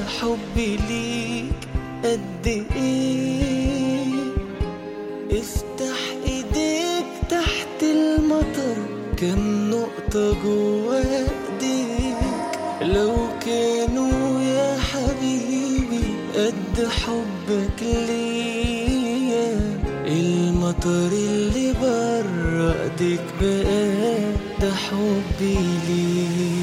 حبي ليك قد ايه افتح ايديك تحت المطر كم نقطة جوا ايديك لو كانوا يا حبيبي قد حبك ليا المطر اللي برا ايديك بقى ده حبي ليك